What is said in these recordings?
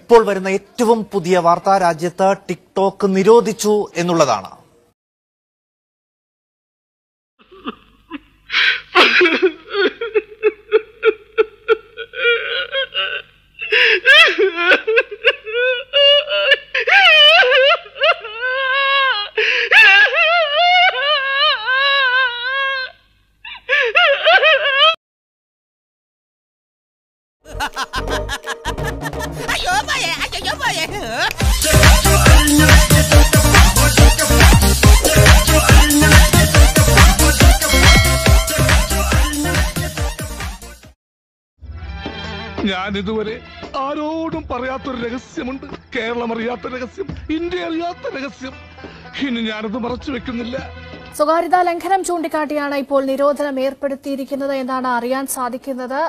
ഇപ്പോൾ വരുന്ന ഏറ്റവും പുതിയ വാർത്ത രാജ്യത്ത് ടിക്ടോക്ക് നിരോധിച്ചു എന്നുള്ളതാണ് അയ്യോ പോയേ അയ്യോ പോയേ ഞാൻ ഇതുവരെ ആരോടും പറയാത്തൊരു രഹസ്യമുണ്ട് കേരളം അറിയാത്ത രഹസ്യം ഇന്ത്യ അറിയാത്ത രഹസ്യം ഇനി ഞാനത് മറച്ചു വെക്കുന്നില്ല സ്വകാര്യതാ ലംഘനം ചൂണ്ടിക്കാട്ടിയാണ് ഇപ്പോൾ നിരോധനം ഏർപ്പെടുത്തിയിരിക്കുന്നത് എന്നാണ് അറിയാൻ സാധിക്കുന്നത്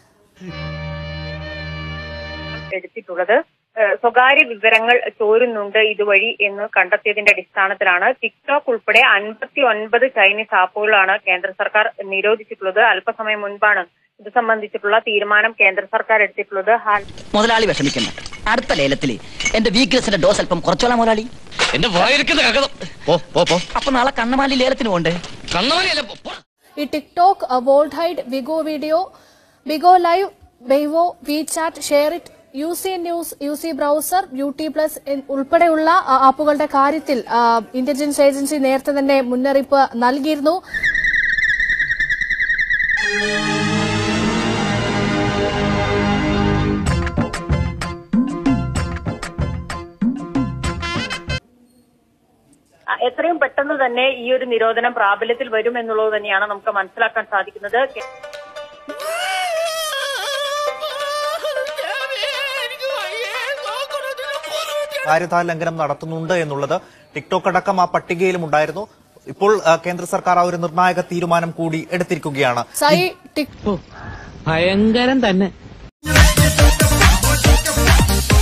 എടുത്തിട്ടുള്ളത് ഏഹ് സ്വകാര്യ വിവരങ്ങൾ ചോരുന്നുണ്ട് ഇതുവഴി എന്ന് കണ്ടെത്തിയതിന്റെ അടിസ്ഥാനത്തിലാണ് ടിക്ടോക്ക് ഉൾപ്പെടെ അൻപത്തി ഒൻപത് ചൈനീസ് ആപ്പുകളാണ് കേന്ദ്ര സർക്കാർ നിരോധിച്ചിട്ടുള്ളത് അല്പസമയം മുൻപാണ് ഇത് സംബന്ധിച്ചിട്ടുള്ള തീരുമാനം കേന്ദ്ര സർക്കാർ എടുത്തിട്ടുള്ളത് ഹാൽ മുതലാളി വിഷമിക്കണ്ട അടുത്ത ലേലത്തില് എന്റെ വീക്ക്നെസിന്റെ ഡോസ് അല്പം കുറച്ചോളാം മുതലാളി എന്റെ വായിരിക്കുന്ന കകതം പോ പോ പോ അപ്പൊ നാളെ കണ്ണമാലി ലേലത്തിന് പോണ്ടേ കണ്ണമണിയല്ല പോ, പോ. ഈ TikTok vault hide Vigo video Vigo live Weibo WeChat SHAREit U C news U C browser beauty plus എൻ- ഉൾപ്പെടെയുള്ള ആ, ആപ്പുകളുടെ കാര്യത്തിൽ ആ, ഇന്റലിജൻസ് ഏജൻസി നേരത്തെ തന്നെ മുന്നറിയിപ്പ് നൽകിയിരുന്നു ആ, എത്രയും പെട്ടെന്ന് തന്നെ ഈ ഒരു നിരോധനം പ്രാബല്യത്തിൽ വരും എന്നുള്ളത് തന്നെയാണ് നമുക്ക് മനസ്സിലാക്കാൻ സാധിക്കുന്നത് കേ- കാര്യതാ ലംഘനം നടത്തുന്നുണ്ട് എന്നുള്ളത് ടിക്ടോക്ക് അടക്കം ആ പട്ടികയിലും ഉണ്ടായിരുന്നു ഇപ്പോൾ ആ, കേന്ദ്ര സർക്കാർ ആ ഒരു നിർണായക തീരുമാനം കൂടി എടുത്തിരിക്കുകയാണ് സൈ ടിക് ഭയങ്കരം തന്നെ